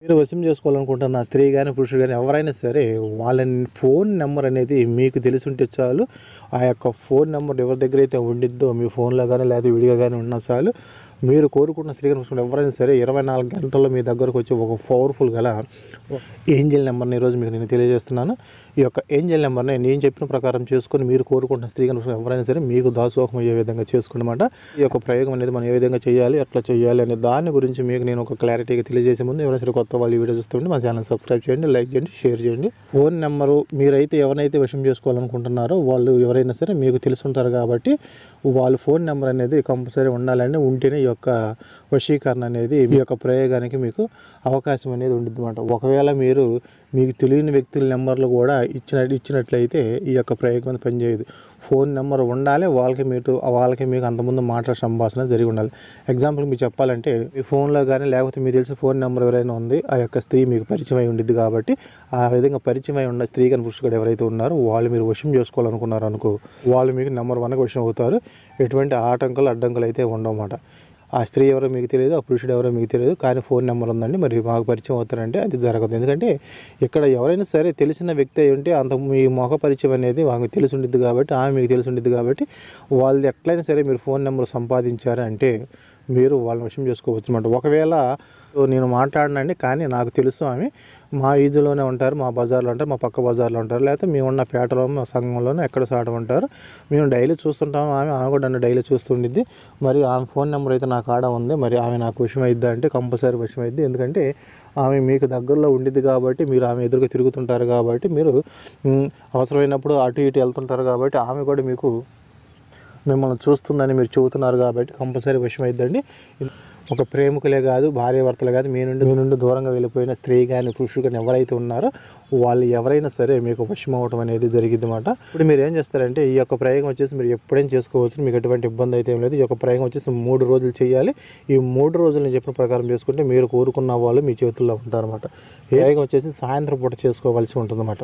మీరు వశం చేసుకోవాలనుకుంటున్న స్త్రీ కానీ పురుషుడు కానీ ఎవరైనా సరే వాళ్ళ ఫోన్ నెంబర్ అనేది మీకు తెలిసి ఉంటే చాలు ఆ యొక్క ఫోన్ నెంబర్ ఎవరి దగ్గర అయితే ఉండిద్దో మీ ఫోన్లో కానీ లేదా విడిగా కానీ ఉన్నా చాలు మీరు కోరుకున్న స్త్రీ కానీ పురుషుడు ఎవరైనా సరే ఇరవై నాలుగు గంటల్లో మీ దగ్గరకు వచ్చి ఒక పవర్ఫుల్ గల ఏంజల్ నెంబర్ని ఈరోజు మీకు నేను తెలియజేస్తున్నాను ఈ యొక్క ఏంజల్ నెంబర్ని నేను చెప్పిన ప్రకారం చేసుకొని మీరు కోరుకుంటున్న స్త్రీ కానీ పురుషుడు ఎవరైనా సరే మీకు దాసోహం అయ్యే విధంగా చేసుకున్నమాట ఈ యొక్క ప్రయోగం అనేది మనం ఏ విధంగా చేయాలి ఎట్లా చేయాలి అనే దాని గురించి మీకు నేను ఒక క్లారిటీగా తెలియజేసే ముందు ఎవరైనా సరే కొత్త వాళ్ళు ఈ వీడియో చూస్తుంటే మా ఛానల్ సబ్స్క్రైబ్ చేయండి లైక్ చేయండి షేర్ చేయండి ఫోన్ నెంబరు మీరైతే ఎవరైతే విషయం చేసుకోవాలనుకుంటున్నారో వాళ్ళు ఎవరైనా సరే మీకు తెలుసుంటారు కాబట్టి వాళ్ళ ఫోన్ నెంబర్ అనేది కంపల్సరీ ఉండాలని ఉంటేనే ఈ యొక్క వశీకరణ అనేది మీ యొక్క ప్రయోగానికి మీకు అవకాశం అనేది ఉంటుంది అనమాట ఒకవేళ మీరు మీకు తెలియని వ్యక్తుల నెంబర్లు కూడా ఇచ్చిన ఇచ్చినట్లయితే ఈ యొక్క ప్రయోగం అనేది పనిచేయదు ఫోన్ నెంబర్ ఉండాలి వాళ్ళకి మీరు వాళ్ళకి మీకు అంతకుముందు మాటల సంభాషణ జరిగి ఉండాలి ఎగ్జాంపుల్ మీకు చెప్పాలంటే మీ ఫోన్లో కానీ లేకపోతే మీకు తెలిసిన ఫోన్ నెంబర్ ఎవరైనా ఉంది ఆ యొక్క స్త్రీ మీకు పరిచయం అయి ఉండిద్ది కాబట్టి ఆ విధంగా పరిచయం అయి ఉన్న స్త్రీ కానీ పురుషుడు ఎవరైతే ఉన్నారో వాళ్ళు మీరు వశం చేసుకోవాలనుకున్నారు అనుకో వాళ్ళు మీకు నెంబర్ వన్గా వశం అవుతారు ఎటువంటి ఆటంకాలు అడ్డంకులు అయితే ఉండవన్నమాట ఆ స్త్రీ ఎవరో మీకు తెలియదు ఆ పురుషుడు ఎవరో మీకు తెలియదు కానీ ఫోన్ నెంబర్ ఉందండి మరి మాకు పరిచయం అవుతారంటే అది జరగదు ఎందుకంటే ఇక్కడ ఎవరైనా సరే తెలిసిన వ్యక్తి అయి ఉంటే అంత మీ మొఖ పరిచయం అనేది వాళ్ళకి తెలిసి ఉండిద్ది కాబట్టి ఆమె మీకు తెలిసి ఉండిద్ది కాబట్టి వాళ్ళు ఎట్లయినా సరే మీరు ఫోన్ నెంబర్ సంపాదించారు అంటే మీరు వాళ్ళని విషయం చేసుకోవచ్చు అనమాట ఒకవేళ నేను మాట్లాడినండి కానీ నాకు తెలుసు ఆమె మా వీధిలోనే ఉంటారు మా బజార్లో ఉంటారు మా పక్క బజార్లో ఉంటారు లేకపోతే మేము ఉన్న పేటలో మా సంఘంలోనే ఎక్కడ సాట ఉంటారు మేము డైలీ చూస్తుంటాము ఆమె ఆమె కూడా నన్ను డైలీ చూస్తుండిద్ది మరి ఆమె ఫోన్ నెంబర్ అయితే నాకు ఆడ ఉంది మరి ఆమె నాకు విషయం అయిద్దా అంటే కంపల్సరీ విషయం అయిద్ది ఎందుకంటే ఆమె మీకు దగ్గరలో ఉండిద్ది కాబట్టి మీరు ఆమె ఎదురుగా తిరుగుతుంటారు కాబట్టి మీరు మ్, అవసరమైనప్పుడు అటు ఇటు వెళ్తుంటారు కాబట్టి ఆమె కూడా మీకు మిమ్మల్ని చూస్తుందని మీరు చెబుతున్నారు కాబట్టి కంపల్సరీ విషయం అయిద్దండి ఒక ప్రేమికులే కాదు భార్య భర్తలే కాదు మీ నుండి మీ నుండి దూరంగా వెళ్ళిపోయిన స్త్రీ కానీ పురుషుడు కానీ ఎవరైతే ఉన్నారో వాళ్ళు ఎవరైనా సరే మీకు వశం అవ్వటం అనేది జరిగింది అనమాట ఇప్పుడు మీరు ఏం చేస్తారంటే ఈ యొక్క ప్రయోగం వచ్చేసి మీరు ఎప్పుడైనా చేసుకోవచ్చు మీకు ఎటువంటి ఇబ్బంది అయితే ఏం లేదు ఈ యొక్క ప్రయోగం వచ్చేసి మూడు రోజులు చేయాలి ఈ మూడు రోజులు నేను చెప్పిన ప్రకారం చేసుకుంటే మీరు కోరుకున్న వాళ్ళు మీ చేతుల్లో ఉంటారన్నమాట ఈ ప్రయోగం వచ్చేసి సాయంత్రం పూట చేసుకోవాల్సి ఉంటుందన్నమాట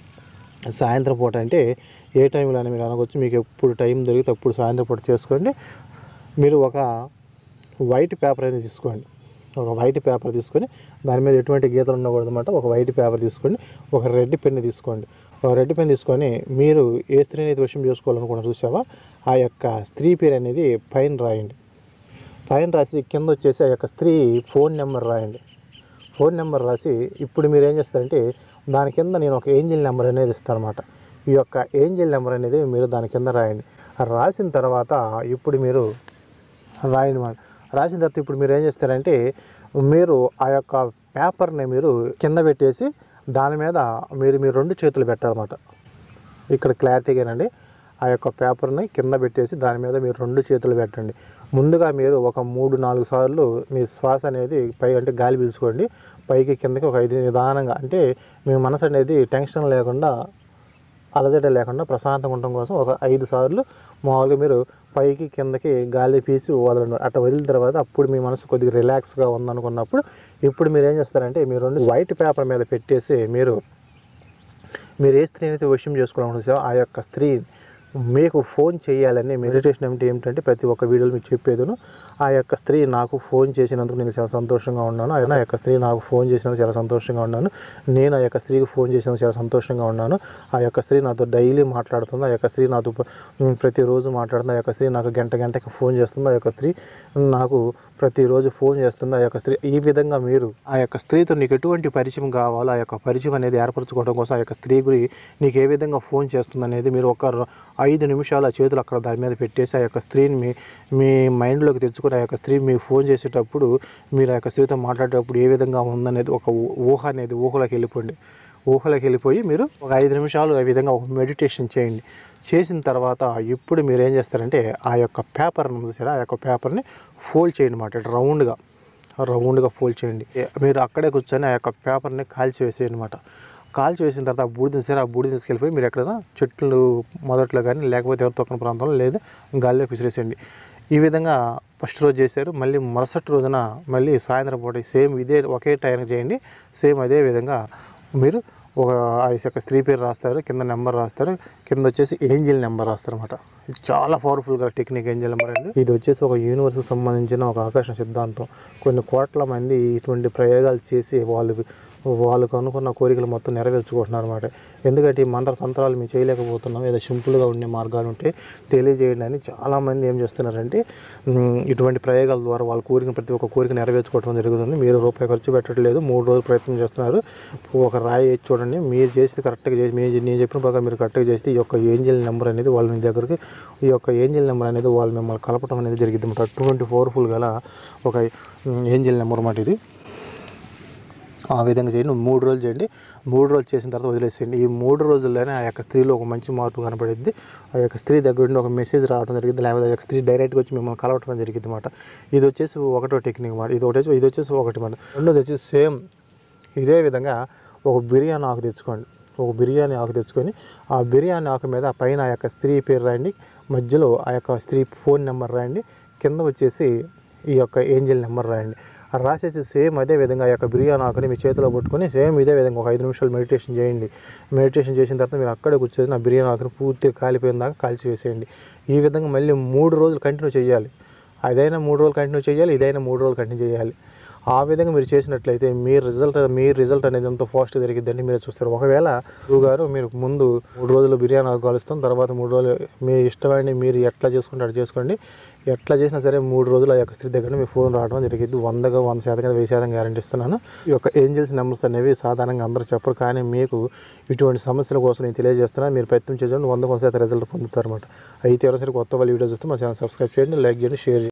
సాయంత్రం పూట అంటే ఏ టైంలో అయినా మీరు అనవచ్చు మీకు ఎప్పుడు టైం దొరికితే అప్పుడు సాయంత్రం పూట చేసుకోండి మీరు ఒక వైట్ పేపర్ అనేది తీసుకోండి ఒక వైట్ పేపర్ తీసుకొని దాని మీద ఎటువంటి గీతలు ఉండకూడదు అనమాట ఒక వైట్ పేపర్ తీసుకోండి ఒక రెడ్ పెన్ తీసుకోండి ఒక రెడ్ పెన్ తీసుకొని మీరు ఏ స్త్రీని అయితే విషయం చేసుకోవాలనుకున్నారు చూసావా ఆ యొక్క స్త్రీ పేరు అనేది పైన రాయండి పైన రాసి కింద వచ్చేసి ఆ యొక్క స్త్రీ ఫోన్ నెంబర్ రాయండి ఫోన్ నెంబర్ రాసి ఇప్పుడు మీరు ఏం చేస్తారంటే దాని కింద నేను ఒక ఏంజిల్ నెంబర్ అనేది ఇస్తాను అనమాట ఈ యొక్క ఏంజిల్ నెంబర్ అనేది మీరు దాని కింద రాయండి రాసిన తర్వాత ఇప్పుడు మీరు రాయండి మాట రాసిన తర్వాత ఇప్పుడు మీరు ఏం చేస్తారంటే మీరు ఆ యొక్క పేపర్ని మీరు కింద పెట్టేసి దాని మీద మీరు మీ రెండు చేతులు పెట్టాలన్నమాట ఇక్కడ క్లారిటీగానండి ఆ యొక్క పేపర్ని కింద పెట్టేసి దాని మీద మీరు రెండు చేతులు పెట్టండి ముందుగా మీరు ఒక మూడు నాలుగు సార్లు మీ శ్వాస అనేది పై అంటే గాలి పీల్చుకోండి పైకి కిందకి ఒక ఐదు నిదానంగా అంటే మీ మనసు అనేది టెన్షన్ లేకుండా అలజడి లేకుండా ప్రశాంతంగా ఉండటం కోసం ఒక ఐదు సార్లు మామూలుగా మీరు పైకి కిందకి గాలి పీసి వదలండి అట్లా వదిలిన తర్వాత అప్పుడు మీ మనసు కొద్దిగా రిలాక్స్గా ఉందనుకున్నప్పుడు ఇప్పుడు మీరు ఏం చేస్తారంటే మీరు రెండు వైట్ పేపర్ మీద పెట్టేసి మీరు మీరు ఏ స్త్రీని అయితే విషయం చేసుకోవాలనుకుంటున్నారో ఆ యొక్క స్త్రీ మీకు ఫోన్ చేయాలని మెడిటేషన్ ఏమిటి ఏమిటంటే ప్రతి ఒక్క వీడియోలో మీకు చెప్పేదును ఆ యొక్క స్త్రీ నాకు ఫోన్ చేసినందుకు నేను చాలా సంతోషంగా ఉన్నాను ఆయన ఆ యొక్క స్త్రీ నాకు ఫోన్ చేసినందుకు చాలా సంతోషంగా ఉన్నాను నేను ఆ యొక్క స్త్రీకి ఫోన్ చేసినందుకు చాలా సంతోషంగా ఉన్నాను ఆ యొక్క స్త్రీ నాతో డైలీ మాట్లాడుతుంది ఆ యొక్క స్త్రీ నాతో ప- ఉమ్, ప్రతిరోజు మాట్లాడుతుంది ఆ యొక్క స్త్రీ నాకు గంట గంటకి ఫోన్ చేస్తుంది ఆ యొక్క స్త్రీ నాకు ప్రతిరోజు ఫోన్ చేస్తుంది ఆ యొక్క స్త్రీ ఈ విధంగా మీరు ఆ యొక్క స్త్రీతో నీకు ఎటువంటి పరిచయం కావాలో ఆ యొక్క పరిచయం అనేది ఏర్పరచుకోవడం కోసం ఆ యొక్క స్త్రీ గురి నీకు ఏ విధంగా ఫోన్ చేస్తుంది అనేది మీరు ఒక ర- ఐదు నిమిషాలు ఆ చేతులు అక్కడ దాని మీద పెట్టేసి ఆ యొక్క స్త్రీని మీ మీ మైండ్లోకి తెచ్చుకొని ఆ యొక్క స్త్రీ మీకు ఫోన్ చేసేటప్పుడు మీరు ఆ యొక్క స్త్రీతో మాట్లాడేటప్పుడు ఏ విధంగా ఉందనేది ఒక ఊ- ఊహ అనేది ఊహలోకి వెళ్ళిపోండి ఊహలోకి వెళ్ళిపోయి మీరు ఒక ఐదు నిమిషాలు ఆ విధంగా ఒక మెడిటేషన్ చేయండి చేసిన తర్వాత ఇప్పుడు మీరు ఏం చేస్తారంటే ఆ యొక్క పేపర్ని చూసారా ఆ యొక్క పేపర్ని ఫోల్డ్ చేయండి అన్నమాట రౌండ్గా రౌండ్గా ఫోల్డ్ చేయండి ఏ- మీరు అక్కడే కూర్చొని ఆ యొక్క పేపర్ని కాల్చి వేసేయండి అనమాట కాల్చి వేసిన తర్వాత ఆ బూడిద సరే ఆ బూడిద తీసుకెళ్ళిపోయి మీరు ఎక్కడైనా చెట్లు మొదట్లో కానీ లేకపోతే ఎవరు తొక్కని ప్రాంతంలో లేదా గాల్లో విసిరేసేయండి ఈ విధంగా ఫస్ట్ రోజు చేశారు మళ్ళీ మరుసటి రోజున మళ్ళీ సాయంత్రం పూట సేమ్ ఇదే ఒకే టైంకి చేయండి సేమ్ అదే విధంగా మీరు ఒక ఆ యొక్క స్త్రీ పేరు రాస్తారు కింద నెంబర్ రాస్తారు కింద వచ్చేసి ఏంజిల్ నెంబర్ రాస్తారు అనమాట ఇది చాలా పవర్ఫుల్గా టెక్నిక్ ఏంజల్ నెంబర్ అండి ఇది వచ్చేసి ఒక యూనివర్స్కి సంబంధించిన ఒక ఆకర్షణ సిద్ధాంతం కొన్ని కోట్ల మంది ఇటువంటి ప్రయోగాలు చేసి వాళ్ళు వాళ్ళకు అనుకున్న కోరికలు మొత్తం నెరవేర్చుకుంటున్నారు అనమాట ఎందుకంటే ఈ మంత్ర తంత్రాలు మేము చేయలేకపోతున్నాం ఏదో సింపుల్గా ఉండే మార్గాలు ఉంటే తెలియజేయండి అని చాలామంది ఏం చేస్తున్నారంటే ఉమ్, ఇటువంటి ప్రయోగాల ద్వారా వాళ్ళ కోరిక ప్రతి ఒక్క కోరిక నెరవేర్చుకోవడం జరుగుతుంది మీరు రూపాయి ఖర్చు పెట్టట్లేదు మూడు రోజులు ప్రయత్నం చేస్తున్నారు ఒక రాయి వేసి చూడండి మీరు చేసేది కరెక్ట్గా చేసి మీరు నేను చెప్పిన ప్రకారం మీరు కరెక్ట్గా చేస్తే ఈ యొక్క ఏంజల్ నెంబర్ అనేది వాళ్ళ మీ దగ్గరికి ఈ యొక్క ఏంజల్ నెంబర్ అనేది వాళ్ళు మిమ్మల్ని కలపడం అనేది జరిగింది అనమాట అటువంటి పవర్ఫుల్ గల ఒక ఏంజల్ నెంబర్ అన్నమాట ఇది ఆ విధంగా చేయండి మూడు రోజులు చేయండి మూడు రోజులు చేసిన తర్వాత వదిలేసేయండి ఈ మూడు రోజుల్లోనే ఆ యొక్క స్త్రీలో ఒక మంచి మార్పు కనపడింది ఆ యొక్క స్త్రీ దగ్గర నుండి ఒక మెసేజ్ రావడం జరిగింది లేకపోతే ఆ యొక్క స్త్రీ డైరెక్ట్గా వచ్చి మిమ్మల్ని కలవటం జరిగింది అనమాట ఇది వచ్చేసి ఒకటో టెక్నిక్ మాట ఇది ఒకటి ఇది వచ్చేసి ఒకటి మాట రెండోది వచ్చేసి సేమ్ ఇదే విధంగా ఒక బిర్యానీ ఆకు తెచ్చుకోండి ఒక బిర్యానీ ఆకు తెచ్చుకొని ఆ బిర్యానీ ఆకు మీద పైన ఆ యొక్క స్త్రీ పేరు రాయండి మధ్యలో ఆ యొక్క స్త్రీ ఫోన్ నెంబర్ రాయండి కింద వచ్చేసి ఈ యొక్క ఏంజల్ నెంబర్ రాయండి ఆ రాసేసి సేమ్ అదే విధంగా ఆ యొక్క బిర్యానీ ఆకుని మీ చేతిలో పట్టుకొని సేమ్ ఇదే విధంగా ఒక ఐదు నిమిషాలు మెడిటేషన్ చేయండి మెడిటేషన్ చేసిన తర్వాత మీరు అక్కడే కూర్చొని ఆ బిర్యానీ ఆకుని పూర్తిగా కాలిపోయిన దాకా కాల్చి వేసేయండి ఈ విధంగా మళ్ళీ మూడు రోజులు కంటిన్యూ చేయాలి అదైనా మూడు రోజులు కంటిన్యూ చేయాలి ఇదైనా మూడు రోజులు కంటిన్యూ చేయాలి ఆ విధంగా మీరు చేసినట్లయితే మీ రిజల్ట్ మీ రిజల్ట్ అనేది ఎంతో ఫాస్ట్ జరిగిద్దని మీరు చూస్తారు ఒకవేళ గురువు గారు మీరు ముందు మూడు రోజులు బిర్యానీ ఆకు కలుస్తాం తర్వాత మూడు రోజులు మీ ఇష్టమైన మీరు ఎట్లా చేసుకుంటే అట్లా చేసుకోండి ఎట్లా చేసినా సరే మూడు రోజులు ఆ యొక్క స్త్రీ దగ్గర మీ ఫోన్ రావడం జరిగింది వందగా వంద శాతం కదా వెయ్యి శాతం గ్యారంటీ ఇస్తున్నాను ఈ యొక్క ఏంజల్స్ నెంబర్స్ అనేవి సాధారణంగా అందరూ చెప్పరు కానీ మీకు ఇటువంటి సమస్యల కోసం నేను తెలియజేస్తున్నాను మీరు ప్రయత్నం చేయండి వంద వంద శాతం రిజల్ట్ పొందుతారు అనమాట అయితే ఎవరైనా సరే కొత్త వాళ్ళు వీడియో చూస్తే మా ఛానల్ సబ్స్క్రైబ్ చేయండి లైక్ చేయండి షేర్ చేయండి